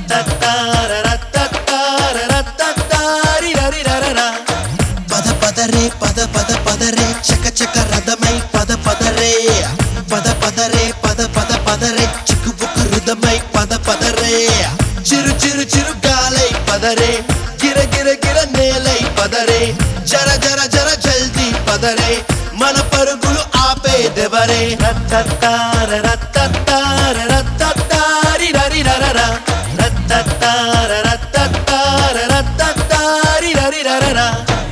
రత్తత్తార రత్తత్తార రత్తత్తారి రరిరరరా. పద పదరే పద పద పదరే చక చక రథమై పద పదరే పద పదరే పద పద పదరే చిక్కుబుక్కు రుదమై పద పదరే చిరు చిరు చిరు గాలై పదరే గిర గిర గిర నేలై పదరే జర జర జర జల్దీ పదరే మన పరుగులు ఆపేదెవరే రత్తత్తార రత్తత్తార రత్తత్తారి రరిరరరా. రత్తత్తార రత్తత్తార రత్తత్తారి రరిరరరా.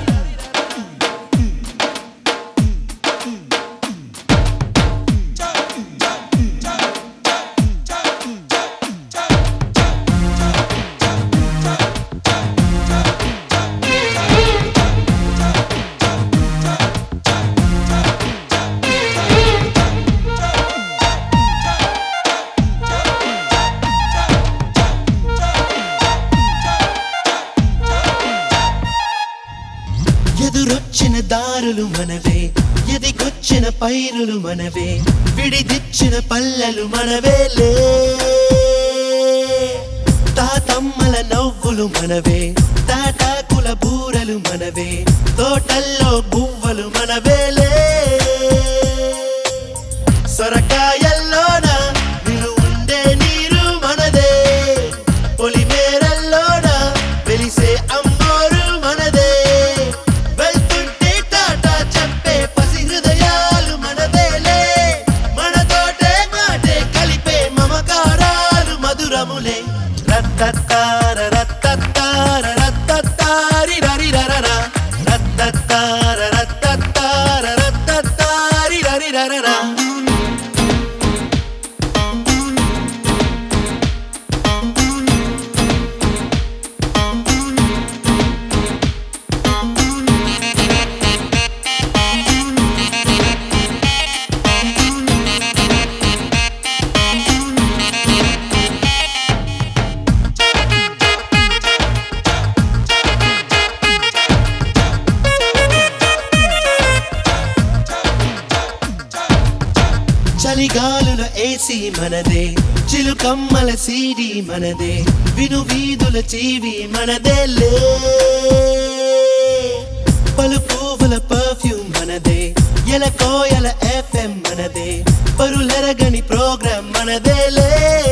ఎదురొచ్చిన దారులు మనవే ఎదిగొచ్చిన పైరులు మనవే విడిదిచ్చిన పల్లెలు మనవేలే తాతమ్మల నవ్వులు మనవే తాటాకుల బూరలు మనవే తోటల్లో గువ్వలు మనవేలే సొరకాయల్లోన నిలువుండే నీరు మనదే పొలిమేరల్లోన వెలిసే అమ్మోరు మనదే వెళ్తుంటే టాటా చెప్పే పసి హృదయాలు మనదేలే మనతోటే మాటే కలిపే మమకారాలు మధురములే రత్తత్తార రత్తత్తార రత్తత్తారి రరిరరరా. రత్తత్తార రత్తత్తార రత్తత్తారి రరిరరరా. చలిగాలుల ఏసీ మనదే చిలుకమ్మల సీడీ మనదే విను వీధుల చీవి మనదేలే పలు పువ్వుల పర్ఫ్యూమ్ మనదే ఎల కోయల ఎఫ్ఎం మనదే పరులెరగని ప్రోగ్రాం మనదేలే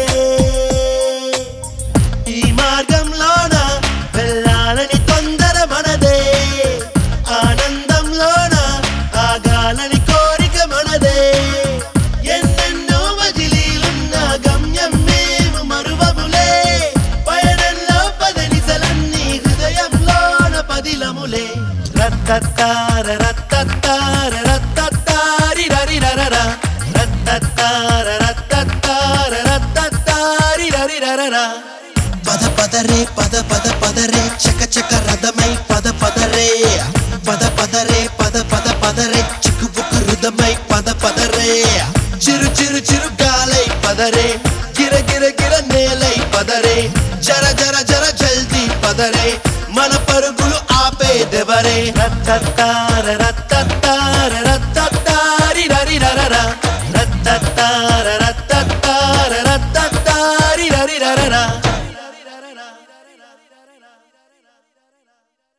ఈ మార్గంలోన వెళ్ళాలని తొందర మనదే ఆనందంలోన ఆగాలని కోరిక మనదే ఎన్నెన్నో వజిలీలున్న గమ్యం మేము మరువములే పయనంలో పదనిసలన్నీ హృదయంలోన పదిలములే రత్తత్తార రత్తత్తార రత్తత్తారి రరిరరరా. రత్తత్తార రత్తత్తార రత్తత్తారి రరిరరరా. పద పదరే పద పద పదరే చక చక రథమై పద పదరే పద పదరే పద పద పదరే చిక్కుబుక్కు రుదమై పద పదరే చిరు చిరు చిరు గాలై పదరే గిర గిర గిర నేలై పదరే జర జర జర జల్దీ పదరే మన పరుగులు ఆపేదెవరే రత్తత్తార రత్తత్తార రత్తత్తారి రరిరరరా.